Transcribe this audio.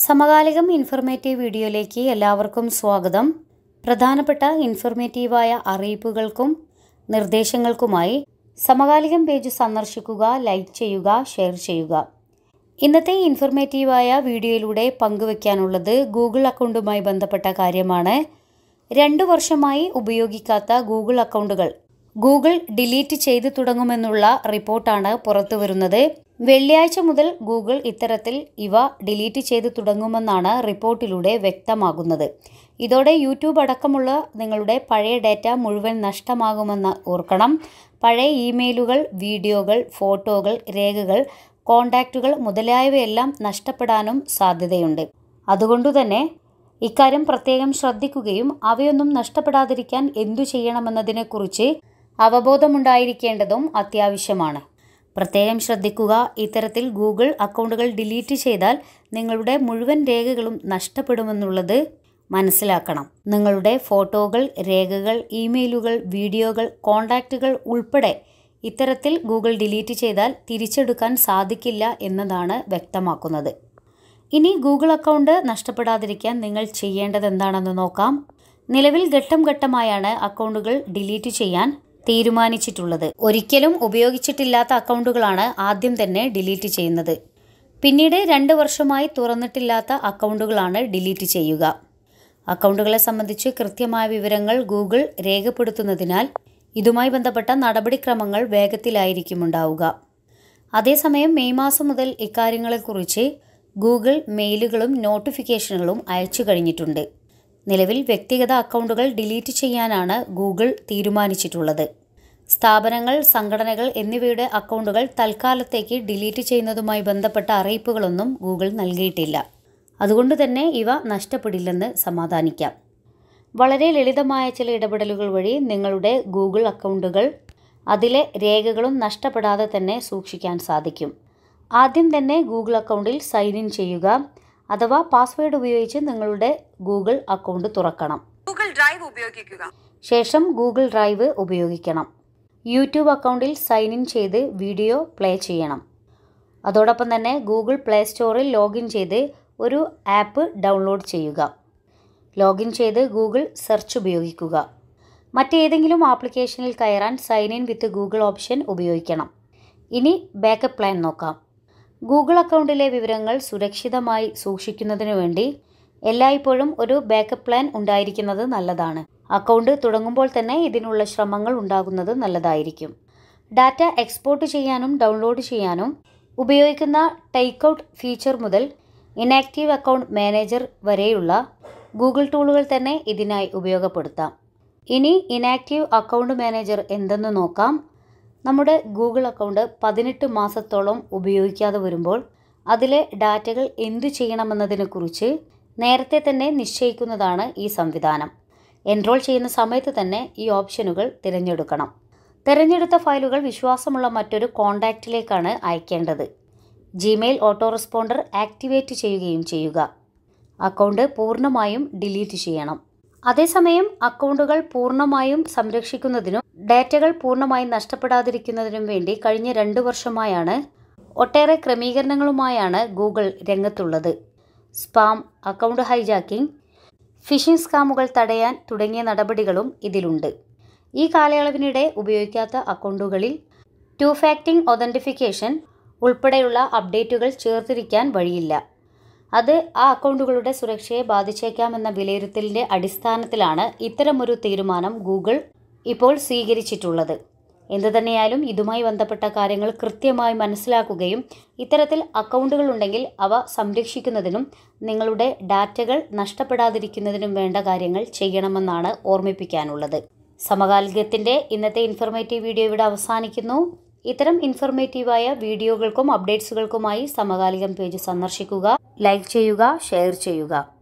സമകാലികം ഇൻഫർമേറ്റീവ് വീഡിയോയിലേക്ക് എല്ലാവർക്കും സ്വാഗതം പ്രധാനപ്പെട്ട ഇൻഫർമേറ്റീവായ അറിയിപ്പുകൾക്കും നിർദ്ദേശങ്ങൾക്കുമായി സമകാലികം പേജ് സന്ദർശിക്കുക ലൈക്ക് ചെയ്യുക ഷെയർ ചെയ്യുക ഇന്നത്തെ ഇൻഫർമേറ്റീവായ വീഡിയോയിലൂടെ പങ്കുവയ്ക്കാനുള്ളത് ഗൂഗിൾ അക്കൗണ്ടുമായി ബന്ധപ്പെട്ട കാര്യമാണ് രണ്ടു വർഷമായി ഉപയോഗിക്കാത്ത ഗൂഗിൾ അക്കൗണ്ടുകൾ ഗൂഗിൾ ഡിലീറ്റ് ചെയ്തു തുടങ്ങുമെന്നുള്ള റിപ്പോർട്ടാണ് പുറത്തുവരുന്നത് വെള്ളിയാഴ്ച മുതൽ ഗൂഗിൾ ഇത്തരത്തിൽ ഇവ ഡിലീറ്റ് ചെയ്തു തുടങ്ങുമെന്നാണ് റിപ്പോർട്ടിലൂടെ വ്യക്തമാകുന്നത് ഇതോടെ യൂട്യൂബ് അടക്കമുള്ള നിങ്ങളുടെ പഴയ ഡാറ്റ മുഴുവൻ നഷ്ടമാകുമെന്ന് ഓർക്കണം പഴയ ഇമെയിലുകൾ വീഡിയോകൾ ഫോട്ടോകൾ രേഖകൾ കോണ്ടാക്റ്റുകൾ മുതലായവയെല്ലാം നഷ്ടപ്പെടാനും സാധ്യതയുണ്ട് അതുകൊണ്ടുതന്നെ ഇക്കാര്യം പ്രത്യേകം ശ്രദ്ധിക്കുകയും അവയൊന്നും നഷ്ടപ്പെടാതിരിക്കാൻ എന്തു ചെയ്യണമെന്നതിനെക്കുറിച്ച് അവബോധമുണ്ടായിരിക്കേണ്ടതും അത്യാവശ്യമാണ് പ്രത്യേകം ശ്രദ്ധിക്കുക ഇത്തരത്തിൽ ഗൂഗിൾ അക്കൗണ്ടുകൾ ഡിലീറ്റ് ചെയ്താൽ നിങ്ങളുടെ മുഴുവൻ രേഖകളും നഷ്ടപ്പെടുമെന്നുള്ളത് മനസ്സിലാക്കണം നിങ്ങളുടെ ഫോട്ടോകൾ രേഖകൾ ഇമെയിലുകൾ വീഡിയോകൾ കോണ്ടാക്റ്റുകൾ ഉൾപ്പെടെ ഇത്തരത്തിൽ ഗൂഗിൾ ഡിലീറ്റ് ചെയ്താൽ തിരിച്ചെടുക്കാൻ സാധിക്കില്ല എന്നതാണ് വ്യക്തമാക്കുന്നത് ഇനി ഗൂഗിൾ അക്കൗണ്ട് നഷ്ടപ്പെടാതിരിക്കാൻ നിങ്ങൾ ചെയ്യേണ്ടത് എന്താണെന്ന് നോക്കാം നിലവിൽ ഘട്ടം ഘട്ടമായാണ് അക്കൗണ്ടുകൾ ഡിലീറ്റ് ചെയ്യാൻ തീരുമാനിച്ചിട്ടുള്ളത് ഒരിക്കലും ഉപയോഗിച്ചിട്ടില്ലാത്ത അക്കൗണ്ടുകളാണ് ആദ്യം തന്നെ ഡിലീറ്റ് ചെയ്യുന്നത് പിന്നീട് രണ്ട് വർഷമായി തുറന്നിട്ടില്ലാത്ത അക്കൗണ്ടുകളാണ് ഡിലീറ്റ് ചെയ്യുക അക്കൗണ്ടുകളെ സംബന്ധിച്ച് കൃത്യമായ വിവരങ്ങൾ ഗൂഗിൾ രേഖപ്പെടുത്തുന്നതിനാൽ ഇതുമായി ബന്ധപ്പെട്ട നടപടിക്രമങ്ങൾ വേഗത്തിലായിരിക്കും ഉണ്ടാവുക അതേസമയം മെയ് മാസം മുതൽ ഇക്കാര്യങ്ങളെക്കുറിച്ച് ഗൂഗിൾ മെയിലുകളും നോട്ടിഫിക്കേഷനുകളും അയച്ചു കഴിഞ്ഞിട്ടുണ്ട് നിലവിൽ വ്യക്തിഗത അക്കൗണ്ടുകൾ ഡിലീറ്റ് ചെയ്യാനാണ് ഗൂഗിൾ തീരുമാനിച്ചിട്ടുള്ളത് സ്ഥാപനങ്ങൾ സംഘടനകൾ എന്നിവയുടെ അക്കൗണ്ടുകൾ തൽക്കാലത്തേക്ക് ഡിലീറ്റ് ചെയ്യുന്നതുമായി ബന്ധപ്പെട്ട അറിയിപ്പുകളൊന്നും ഗൂഗിൾ നൽകിയിട്ടില്ല അതുകൊണ്ട് തന്നെ ഇവ നഷ്ടപ്പെടില്ലെന്ന് സമാധാനിക്കാം വളരെ ലളിതമായ ചില ഇടപെടലുകൾ വഴി നിങ്ങളുടെ ഗൂഗിൾ അക്കൗണ്ടുകൾ അതിലെ രേഖകളും നഷ്ടപ്പെടാതെ തന്നെ സൂക്ഷിക്കാൻ സാധിക്കും ആദ്യം തന്നെ ഗൂഗിൾ അക്കൗണ്ടിൽ സൈൻ ഇൻ ചെയ്യുക അഥവാ പാസ്വേഡ് ഉപയോഗിച്ച് നിങ്ങളുടെ ഗൂഗിൾ അക്കൗണ്ട് തുറക്കണം ഗൂഗിൾ ഡ്രൈവ് ഉപയോഗിക്കുക ശേഷം ഗൂഗിൾ ഡ്രൈവ് ഉപയോഗിക്കണം യൂട്യൂബ് അക്കൗണ്ടിൽ സൈൻ ഇൻ ചെയ്ത് വീഡിയോ പ്ലേ ചെയ്യണം അതോടൊപ്പം തന്നെ ഗൂഗിൾ പ്ലേ സ്റ്റോറിൽ ലോഗിൻ ചെയ്ത് ഒരു ആപ്പ് ഡൗൺലോഡ് ചെയ്യുക ലോഗിൻ ചെയ്ത് ഗൂഗിൾ സെർച്ച് ഉപയോഗിക്കുക മറ്റേതെങ്കിലും ആപ്ലിക്കേഷനിൽ കയറാൻ sign in with Google option ഉപയോഗിക്കണം ഇനി ബാക്കപ്പ് പ്ലാൻ നോക്കാം ഗൂഗിൾ അക്കൗണ്ടിലെ വിവരങ്ങൾ സുരക്ഷിതമായി സൂക്ഷിക്കുന്നതിനു വേണ്ടി എല്ലായ്പ്പോഴും ഒരു ബാക്കപ്പ് പ്ലാൻ ഉണ്ടായിരിക്കുന്നത് നല്ലതാണ് അക്കൗണ്ട് തുടങ്ങുമ്പോൾ തന്നെ ഇതിനുള്ള ശ്രമങ്ങൾ ഉണ്ടാകുന്നത് നല്ലതായിരിക്കും ഡാറ്റ എക്സ്പോർട്ട് ചെയ്യാനും ഡൗൺലോഡ് ചെയ്യാനും ഉപയോഗിക്കുന്ന ടേക്ക് ഔട്ട് ഫീച്ചർ മുതൽ ഇനാക്റ്റീവ് അക്കൗണ്ട് മാനേജർ വരെയുള്ള ഗൂഗിൾ ടൂളുകൾ തന്നെ ഇതിനായി ഉപയോഗപ്പെടുത്താം ഇനി ഇനാക്റ്റീവ് അക്കൗണ്ട് മാനേജർ എന്തെന്ന് നോക്കാം നമ്മുടെ ഗൂഗിൾ അക്കൗണ്ട് പതിനെട്ട് മാസത്തോളം ഉപയോഗിക്കാതെ വരുമ്പോൾ അതിലെ ഡാറ്റകൾ എന്തു ചെയ്യണമെന്നതിനെക്കുറിച്ച് നേരത്തെ തന്നെ നിശ്ചയിക്കുന്നതാണ് ഈ സംവിധാനം എൻറോൾ ചെയ്യുന്ന സമയത്ത് തന്നെ ഈ ഓപ്ഷനുകൾ തിരഞ്ഞെടുക്കണം തിരഞ്ഞെടുത്ത ഫയലുകൾ വിശ്വാസമുള്ള മറ്റൊരു കോൺടാക്റ്റിലേക്കാണ് അയക്കേണ്ടത് ജിമെയിൽ ഓട്ടോ റെസ്പോണ്ടർ ആക്ടിവേറ്റ് ചെയ്യുകയും ചെയ്യുക അക്കൗണ്ട് പൂർണ്ണമായും ഡിലീറ്റ് ചെയ്യണം അതേസമയം അക്കൗണ്ടുകൾ പൂർണ്ണമായും സംരക്ഷിക്കുന്നതിനും ഡാറ്റകൾ പൂർണ്ണമായും നഷ്ടപ്പെടാതിരിക്കുന്നതിനും വേണ്ടി കഴിഞ്ഞ രണ്ട് വർഷമായാണ് ഒട്ടേറെ ക്രമീകരണങ്ങളുമായാണ് ഗൂഗിൾ രംഗത്തുള്ളത് സ്പാം അക്കൗണ്ട് ഹൈജാക്കിംഗ് ഫിഷിംഗ് സ്കാമുകൾ തടയാൻ തുടങ്ങിയ നടപടികളും ഇതിലുണ്ട് ഈ കാലയളവിനിടെ ഉപയോഗിക്കാത്ത അക്കൗണ്ടുകളിൽ ടു ഫാക്ടിംഗ് ഒതൻറ്റിഫിക്കേഷൻ ഉൾപ്പെടെയുള്ള അപ്ഡേറ്റുകൾ ചേർത്തിരിക്കാൻ വഴിയില്ല അത് ആ അക്കൗണ്ടുകളുടെ സുരക്ഷയെ ബാധിച്ചേക്കാമെന്ന വിലയിരുത്തലിൻ്റെ അടിസ്ഥാനത്തിലാണ് ഇത്തരമൊരു തീരുമാനം ഗൂഗിൾ ഇപ്പോൾ സ്വീകരിച്ചിട്ടുള്ളത് എന്തുതന്നെയായാലും ഇതുമായി ബന്ധപ്പെട്ട കാര്യങ്ങൾ കൃത്യമായി മനസ്സിലാക്കുകയും ഇത്തരത്തിൽ അക്കൗണ്ടുകൾ ഉണ്ടെങ്കിൽ അവ സംരക്ഷിക്കുന്നതിനും നിങ്ങളുടെ ഡാറ്റകൾ നഷ്ടപ്പെടാതിരിക്കുന്നതിനും വേണ്ട കാര്യങ്ങൾ ചെയ്യണമെന്നാണ് ഓർമ്മിപ്പിക്കാനുള്ളത് സമകാലികത്തിൻ്റെ ഇന്നത്തെ ഇൻഫർമേറ്റീവ് വീഡിയോ ഇവിടെ അവസാനിക്കുന്നു ഇത്തരം ഇൻഫർമേറ്റീവായ വീഡിയോകൾക്കും അപ്ഡേറ്റ്സുകൾക്കുമായി സമകാലികം പേജ് സന്ദർശിക്കുക ലൈക്ക് ചെയ്യുക ഷെയർ ചെയ്യുക